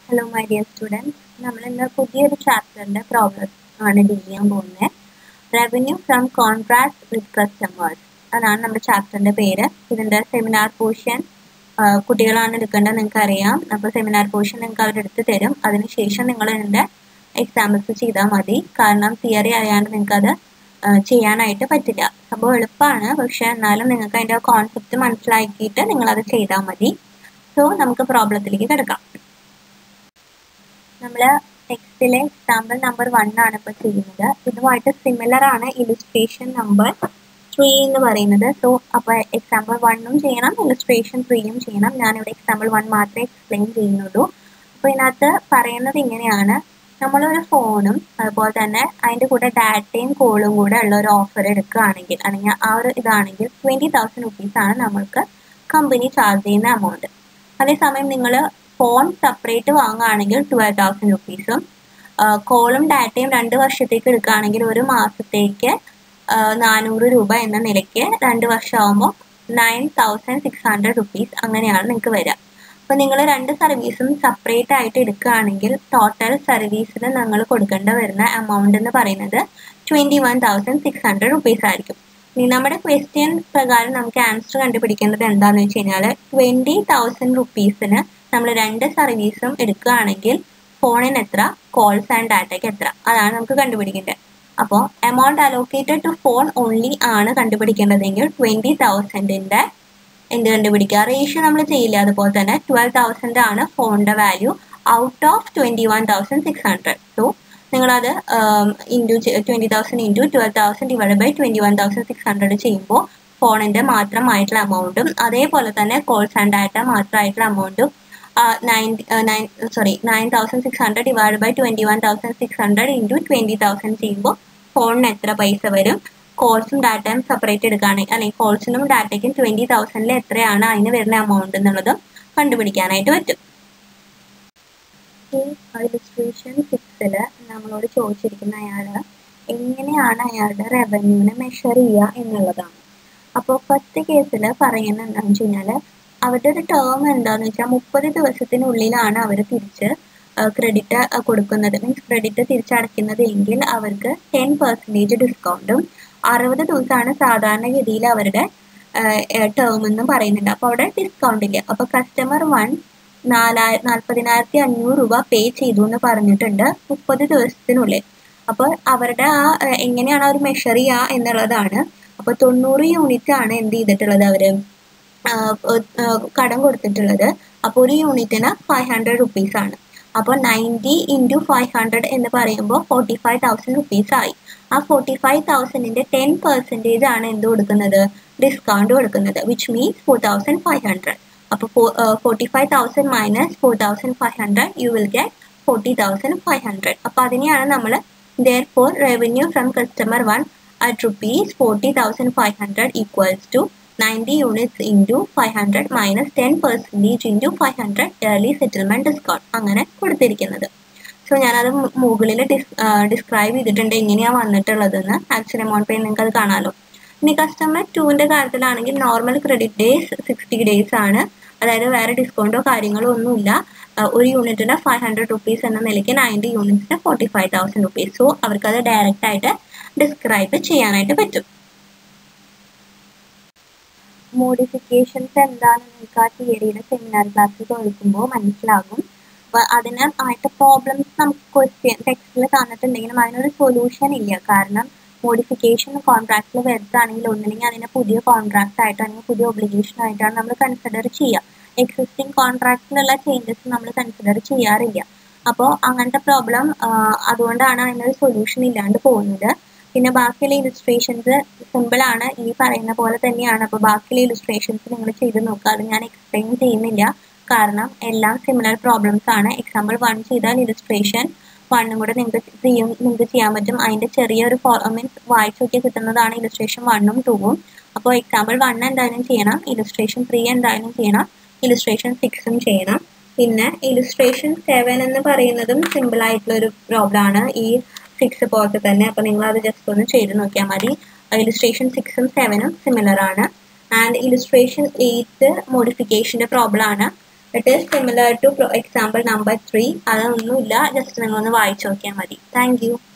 hello my dear students നമ്മൾ ഇന്ന് പുതിയൊരു ചാപ്റ്ററിന്റെ പ്രോബ്ലം ആണ് ഡീൽ ചെയ്യാൻ പോകുന്നത് revenue from contract with customers അതാണ് നമ്മുടെ ചാപ്റ്ററിന്റെ പേര് ഇതിന്റെ സെമിനാർ പോർഷൻ കുട്ടികളാണ് എടുക്കേണ്ടത് നിങ്ങൾക്ക് അറിയാം അപ്പോൾ സെമിനാർ പോർഷൻ നിങ്ങൾക്ക് അവരെടുത്ത് തരും അതിനുശേഷം നിങ്ങൾ ഇതിന്റെ എക്സാമ്പിൾസ് ചെയ്താൽ മതി കാരണം തിയറി അറിയാണ്ട് നിങ്ങൾക്ക് അത് ചെയ്യാനായിട്ട് പറ്റില്ല സംഭവം എളുപ്പമാണ് പക്ഷെ എന്നാലും നിങ്ങൾക്ക് അതിന്റെ കോൺസെപ്റ്റ് മനസ്സിലാക്കിയിട്ട് നിങ്ങൾ അത് ചെയ്താൽ മതി സോ നമുക്ക് പ്രോബ്ലത്തിലേക്ക് കിടക്കാം നമ്മൾ ടെക്സ്റ്റിലെ എക്സാമ്പിൾ നമ്പർ വൺ ആണ് ഇപ്പോൾ ചെയ്യുന്നത് ഇതുമായിട്ട് സിമിലർ ആണ് ഇലിസ്ട്രേഷൻ നമ്പർ ത്രീ എന്ന് പറയുന്നത് സോ അപ്പോൾ എക്സാമ്പിൾ വണ്ണും ചെയ്യണം ഇലിസ്ട്രേഷൻ ത്രീയും ചെയ്യണം ഞാനിവിടെ എക്സാമ്പിൾ വൺ മാത്രമേ എക്സ്പ്ലെയിൻ ചെയ്യുന്നുള്ളൂ അപ്പോൾ ഇതിനകത്ത് പറയുന്നത് ഇങ്ങനെയാണ് നമ്മളൊരു ഫോണും അതുപോലെ തന്നെ അതിൻ്റെ കൂടെ ഡാറ്റയും കോളും കൂടെ ഉള്ള ഒരു ഓഫർ എടുക്കുകയാണെങ്കിൽ അല്ലെങ്കിൽ ആ ഒരു ഇതാണെങ്കിൽ ട്വൻറ്റി തൗസൻഡ് റുപ്പീസാണ് നമ്മൾക്ക് കമ്പനി ചാർജ് ചെയ്യുന്ന എമൗണ്ട് അതേസമയം നിങ്ങൾ ഫോൺ സെപ്പറേറ്റ് വാങ്ങുകയാണെങ്കിൽ ട്വൽവ് തൗസൻഡ് റുപ്പീസും കോളും ഡാറ്റയും രണ്ട് വർഷത്തേക്ക് എടുക്കുകയാണെങ്കിൽ ഒരു മാസത്തേക്ക് നാനൂറ് രൂപ എന്ന നിലയ്ക്ക് രണ്ട് വർഷമാകുമ്പോൾ nine thousand six hundred rupees അങ്ങനെയാണ് നിങ്ങൾക്ക് വരിക അപ്പോൾ നിങ്ങൾ രണ്ട് സർവീസും സെപ്പറേറ്റ് ആയിട്ട് എടുക്കുകയാണെങ്കിൽ ടോട്ടൽ സർവീസിൽ നിങ്ങൾ കൊടുക്കേണ്ട വരുന്ന എമൗണ്ട് എന്ന് പറയുന്നത് twenty one thousand six hundred rupees ആയിരിക്കും ഇനി നമ്മുടെ ക്വസ്റ്റ്യൻ പ്രകാരം നമുക്ക് ആൻസർ കണ്ടുപിടിക്കേണ്ടത് എന്താണെന്ന് വെച്ച് കഴിഞ്ഞാൽ ട്വൻറ്റി തൗസൻഡ് റുപ്പീസിന് നമ്മൾ രണ്ട് സർവീസും എടുക്കുകയാണെങ്കിൽ ഫോണിന് എത്ര കോൾസ് ആൻഡ് ഡാറ്റയ്ക്ക് എത്ര അതാണ് നമുക്ക് കണ്ടുപിടിക്കേണ്ടത് അപ്പോൾ amount allocated to phone only ആണ് കണ്ടുപിടിക്കേണ്ടതെങ്കിൽ ട്വൻറ്റി തൗസൻഡിൻ്റെ എന്ത് കണ്ടുപിടിക്കുക റേഷ്യോ നമ്മൾ ചെയ്യില്ല അതുപോലെ തന്നെ ട്വൽവ് തൗസൻഡ് ആണ് ഫോണിൻ്റെ value out of twenty one thousand six hundred so നിങ്ങളത് into twenty thousand into twelve thousand divide by twenty one thousand six hundred ചെയ്യുമ്പോൾ ഫോണിൻ്റെ മാത്രമായിട്ടുള്ള എമൗണ്ടും അതേപോലെ തന്നെ കോൾസ് ആൻഡ് ഡാറ്റ മാത്രമായിട്ടുള്ള എമൗണ്ടും nine nine sorry nine thousand six hundred divide by twenty one thousand six hundred into twenty thousand ചെയ്യുമ്പോൾ ഫോണിന് എത്ര പൈസ വരും കോൾസും ഡാറ്റയും സെപ്പറേറ്റ് എടുക്കുകയാണെങ്കിൽ അല്ലെങ്കിൽ കോൾസിനും ഡാറ്റയ്ക്കും ട്വൻറ്റി തൗസൻഡിൽ എത്രയാണ് അതിന് വരുന്ന എമൗണ്ട് എന്നുള്ളത് കണ്ടുപിടിക്കാനായിട്ട് പറ്റും ഈ ഇലിസ്ട്രേഷൻ സിക്സിൽ നമ്മളോട് ചോദിച്ചിരിക്കുന്ന അയാൾ എങ്ങനെയാണ് അയാളുടെ റവന്യൂവിനെ മെഷർ ചെയ്യുക എന്നുള്ളതാണ് അപ്പോൾ ഫസ്റ്റ് കേസിൽ പറയുന്നത് എന്താണെന്ന് വെച്ച് കഴിഞ്ഞാൽ അവരുടെ ഒരു ടേം എന്താണെന്ന് വെച്ചാൽ മുപ്പത് ദിവസത്തിനുള്ളിലാണ് അവർ തിരിച്ച് ക്രെഡിറ്റ് കൊടുക്കുന്നത് മീൻസ് ക്രെഡിറ്റ് തിരിച്ചടയ്ക്കുന്നത് എങ്കിൽ അവർക്ക് ടെൻ പെർസെൻറ്റേജ് ഡിസ്കൗണ്ടും അറുപത് ദിവസമാണ് സാധാരണഗതിയിൽ അവരുടെ ടേം എന്ന് പറയുന്നുണ്ട് അപ്പോൾ അവിടെ ഡിസ്കൗണ്ട് ഇല്ല അപ്പോൾ കസ്റ്റമർ വൺ നാലായി നാൽപ്പതിനായിരത്തി അഞ്ഞൂറ് രൂപ പേ ചെയ്തു എന്ന് പറഞ്ഞിട്ടുണ്ട് മുപ്പത് ദിവസത്തിനുള്ളിൽ അപ്പോൾ അവരുടെ ആ എങ്ങനെയാണ് അവർ മെഷർ ചെയ്യുക എന്നുള്ളതാണ് അപ്പോൾ തൊണ്ണൂറ് യൂണിറ്റ് ആണ് എന്ത് ചെയ്തിട്ടുള്ളത് അവർ കടം കൊടുത്തിട്ടുള്ളത് അപ്പോൾ ഒരു യൂണിറ്റിന് ഫൈവ് ഹൺഡ്രഡ് റുപ്പീസ് ആണ് അപ്പോൾ നയൻറ്റി ഇൻറ്റു ഫൈവ് ഹൺഡ്രഡ് എന്ന് പറയുമ്പോൾ ഫോർട്ടി ഫൈവ് തൗസൻഡ് റുപ്പീസ് ആയി ആ ഫോർട്ടി ഫൈവ് തൗസൻഡിൻ്റെ ടെൻ പെർസെൻറ്റേജ് ആണ് എന്ത് കൊടുക്കുന്നത് ഡിസ്കൗണ്ട് കൊടുക്കുന്നത് which means four thousand five hundred അപ്പോൾ forty five thousand minus four thousand five hundred you will get forty thousand five hundred അപ്പോൾ അതിനെയാണ് നമ്മൾ ദർ for revenue from customer one at rupees forty thousand five hundred equals to ninety units into five hundred minus ten percentage into five hundred early settlement discount അങ്ങനെ കൊടുത്തിരിക്കുന്നത് so ഞാനത് മുകളിൽ ഡിസ് describe ചെയ്തിട്ടുണ്ട് എങ്ങനെയാണ് വന്നിട്ടുള്ളതെന്ന് ആക്ച്വൽ എമൗണ്ട് പേ നിങ്ങൾക്ക് അത് കാണാമല്ലോ ഇനി കസ്റ്റമർ ടുവിൻ്റെ കാര്യത്തിലാണെങ്കിൽ normal credit days sixty days ആണ് അതായത് വേറെ ഡിസ്കൗണ്ടോ കാര്യങ്ങളോ ഒന്നുമില്ല ഒരു യൂണിറ്റിന് ഫൈവ് ഹൺഡ്രഡ് റുപ്പീസ് എന്ന നിലയ്ക്ക് നയൻറ്റി യൂണിറ്റ്സിന് forty five thousand rupees so അവർക്കത് ഡയറക്റ്റ് ആയിട്ട് ഡിസ്ക്രൈബ് ചെയ്യാനായിട്ട് പറ്റും മോഡിഫിക്കേഷൻസ് എന്താണെന്ന് നിങ്ങൾക്ക് ആ തിയറിയുടെ സെമിനാർ ക്ലാസ് കേൾക്കുമ്പോൾ മനസ്സിലാകും അപ്പോൾ അതിന് ആയിട്ട് പ്രോബ്ലംസ് നമുക്ക് ക്വസ്റ്റ്യൻ ടെക്സ്റ്റിൽ തന്നിട്ടുണ്ടെങ്കിലും അതിനൊരു സൊല്യൂഷൻ ഇല്ല കാരണം മോഡിഫിക്കേഷൻ കോൺട്രാക്റ്റിൽ വരുത്താണെങ്കിൽ ഒന്നില്ലെങ്കിൽ അതിനെ പുതിയ കോൺട്രാക്റ്റ് ആയിട്ടോ അല്ലെങ്കിൽ പുതിയ ഒബ്ലിഗേഷൻ ആയിട്ടാണ് നമ്മൾ കൺസിഡർ ചെയ്യുക എക്സിസ്റ്റിംഗ് കോൺട്രാക്റ്റിലുള്ള ചേഞ്ചസ് നമ്മൾ കൺസിഡർ ചെയ്യാറില്ല അപ്പോൾ അങ്ങനത്തെ പ്രോബ്ലം അതുകൊണ്ടാണ് അതിനൊരു സൊല്യൂഷൻ ഇല്ലാണ്ട് പോകുന്നത് പിന്നെ ബാക്കിയുള്ള ഇലിസ്ട്രേഷൻസ് സിമ്പിളാണ് ഈ പറയുന്ന പോലെ തന്നെയാണ് അപ്പോൾ ബാക്കിയുള്ള ഇലിസ്ട്രേഷൻസ് നിങ്ങൾ ചെയ്ത് നോക്കുക അത് ഞാൻ എക്സ്പ്ലെയിൻ ചെയ്യുന്നില്ല കാരണം എല്ലാം സിമിലർ പ്രോബ്ലംസ് ആണ് എക്സാമ്പിൾ വൺ ചെയ്താൽ ഇലിസ്ട്രേഷൻ വണ്ണും കൂടെ നിങ്ങൾക്ക് ചെയ്യും നിങ്ങൾക്ക് ചെയ്യാൻ പറ്റും അതിൻ്റെ ചെറിയൊരു മീൻസ് വായിച്ച് നോക്കി കിട്ടുന്നതാണ് ഇലിസ്ട്രേഷൻ വണ്ണും ടൂവും അപ്പോൾ എക്സാമ്പിൾ വൺ എന്തായാലും ചെയ്യണം ഇലിസ്ട്രേഷൻ ത്രീ എന്തായാലും ചെയ്യണം ഇലിസ്ട്രേഷൻ സിക്സും ചെയ്യണം പിന്നെ ഇലിസ്ട്രേഷൻ സെവൻ എന്ന് പറയുന്നതും സിമ്പിൾ ആയിട്ടുള്ള ഒരു പ്രോബ്ലം ആണ് ഈ സിക്സ് പോലത്തെ തന്നെ അപ്പോൾ നിങ്ങൾ അത് ജസ്റ്റ് ഒന്ന് ചെയ്ത് നോക്കിയാൽ മതി ഇലിസ്ട്രേഷൻ സിക്സും സെവനും സിമിലർ ആണ് ആൻഡ് ഇലിസ്ട്രേഷൻ എയ്ത്ത് മോഡിഫിക്കേഷൻ്റെ പ്രോബ്ലം ആണ് it is similar to example number three അതൊന്നുമില്ല ജസ്റ്റ് നിങ്ങളൊന്ന് വായിച്ചു നോക്കിയാൽ മതി താങ്ക് യു